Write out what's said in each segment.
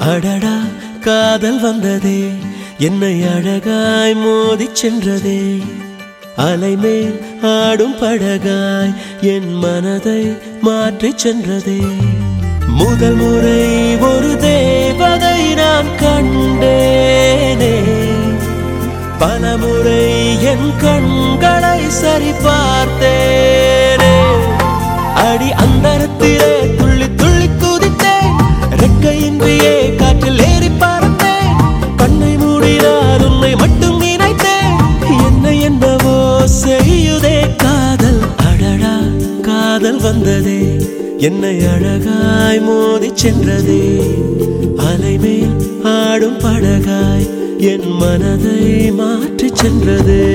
அடடா காதல் வந்ததே என்னை அழகாய் மோதிச் சென்றதே அலைமேல் ஆடும் படகாய் என் மனதை மாற்றிச் சென்றதே முதல் முறை ஒரு தேவதை நான் கண்டேனே பலமுறை என் கண்களை சரி பார்த்தேனே அடி அந்தரத்திலே துள்ளி துள்ளி குதித்தேன் ரெக்கையின்றியே காற்றில் ஏறி பறந்தேன் கண்ணை மூடினார் உன்னை மட்டும் நினைத்தேன் என்ன என்னவோ செய்யுதே காதல் அடடா காதல் வந்ததே என்னை அழகாய் மோதி சென்றதே அலைமேல் ஆடும் படகாய் என் மனதை மாற்றிச் சென்றதே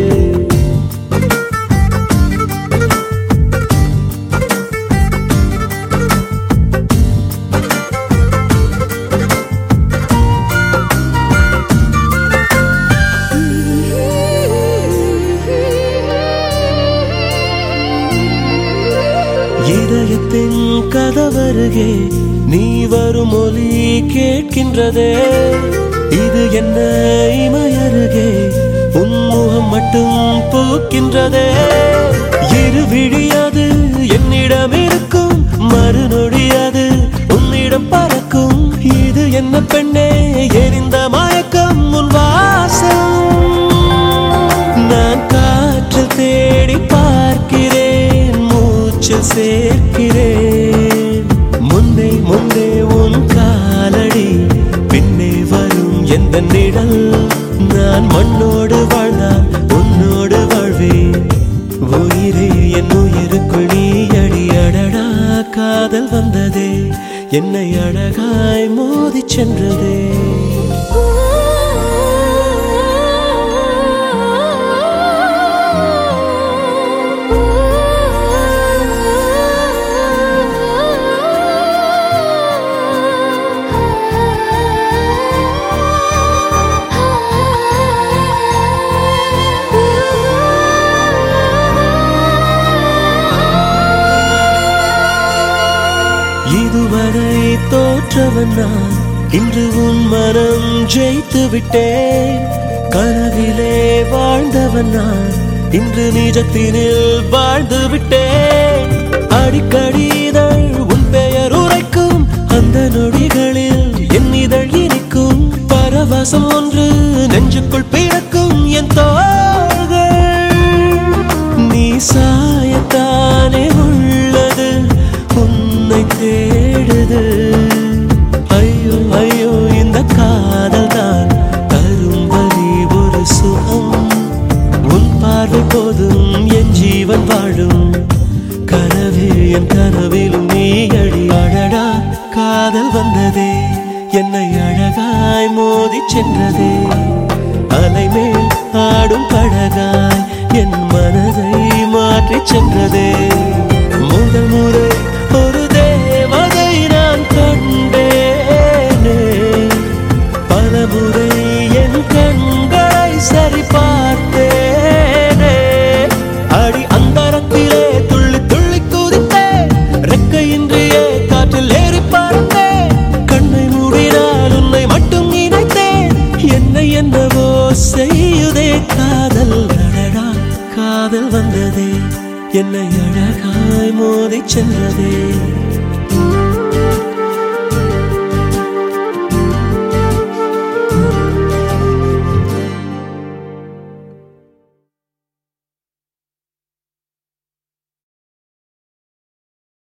இதயத்தின் கதவருகே நீ வரும் ஒலி கேட்கின்றதே இது என்ன இமையருகே உன்முகம் மட்டும் பூக்கின்றதே இரு விழியாது என்னிடம் இருக்கும் மறுநொடியாது உன்னிடம் பறக்கும் இது என்ன பெண்ணே எரிந்த மயக்கம் உன் வாசம் நான் காற்று தேடி பார்க்கிறேன் மூச்சு சேர்க்கிறேன் முன்னே முன்னே உன் காலடி பின்னே வரும் எந்த நிழல் நான் மண்ணோடு வாழ்ந்தால் உன்னோடு வாழ்வேன் உயிரே என் உயிருக்குள் நீ அடி அடடா காதல் வந்ததே என்னை அழகாய் மோதிச் சென்றதே இதுவரை தோற்றவன் நான் இன்று உன் மனம் ஜெயித்து விட்டேன் கனவிலே வாழ்ந்தவன் நான் இன்று நிஜத்தினில் வாழ்ந்து விட்டேன் அடிக்கடி இதழ் உன் பெயர் உரைக்கும் அந்த நொடிகளில் என் இதழ் இனிக்கும் பரவசம் ஒன்று நெஞ்சுக்குள் பிறக்கும் என் தோள்கள் நீ சாயத்தானே உள்ளது உன்னை தேடுது ஐயோ ஐயோ இந்த காதல் தான் தரும் வரி ஒரு சுகம் உன் பார்வை போதும் என் ஜீவன் வாழும் கனவே என் கனவிலும் நீ அடி அழடா காதல் வந்ததே என்னை அழகாய் மோதிச் சென்றதே அலைமேல் ஆடும் படகாய் என் மனதை மாற்றிச் சென்றதே முதல் முறை ஒரு தேவதை நான் கண்டேனே பலமுறை என் கண்களை சரி பார்த்தேனே அடி அந்தரத்திலே துள்ளி துள்ளி குதித்தேன் ரெக்கையின்றியே காற்றில் ஏறி பறந்தேன் கண்ணை மூடினால் உன்னை மட்டும் நினைத்தேன் என்னை என்னவோ செய்யுதே காதல் அடடா காதல் வந்ததே என்னை அழகாய் மோதிச் சென்றதே